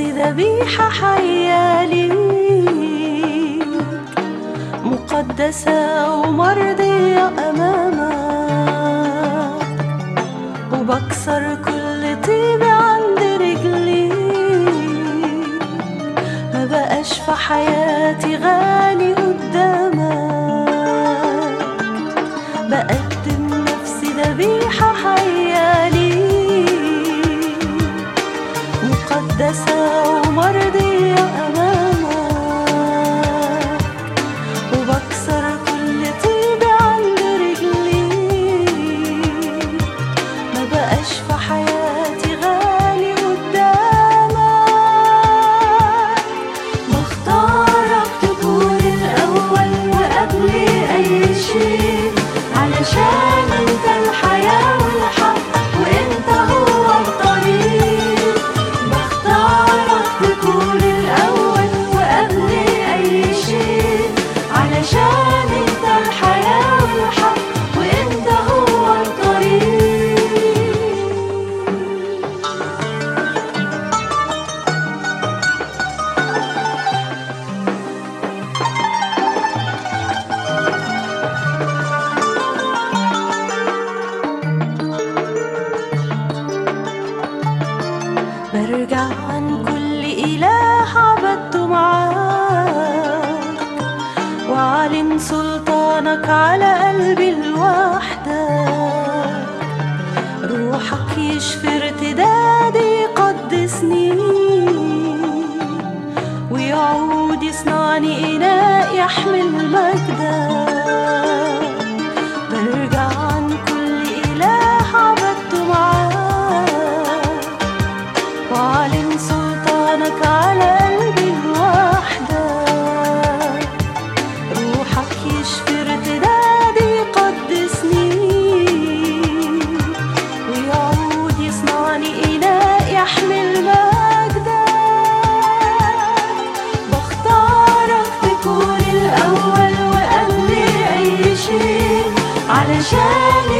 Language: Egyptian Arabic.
نفسي ذبيحة حية ليك مقدسة ومرضية أمامك وبكسر كل طيبة عند رجليك ما بقاش في حياتي غالي قدامك بقدم نفسي ذبيحة حية ليك مقدسة ومرضية أمامك وبكسر كل طيبة عند رجليك ما بقاش في حياتي غالي قدامك بختارك تكون الأول وقبل أي شيء علشان أنت الحياة والحق وأنت هو الطريق بختارك تكون الأول وقبل أي شيء علشان أنت الحياة والحق وأنت هو الطريق برجع عن كل إله عبدته معاك وأعلن سلطانك على قلبي لوحدك روحك يشفي ارتدادي يقدسني ويعود يصنعني إناء يحمل مجدك برجع عن كل إله عبدته معاك وأعلن سلطانك على قلبي لوحدك روحك يشفي ارتدادي يقدسني ويعود يصنعني إناء يحمل مجدك بختارك تكون الأول وقبل أي شيء علشان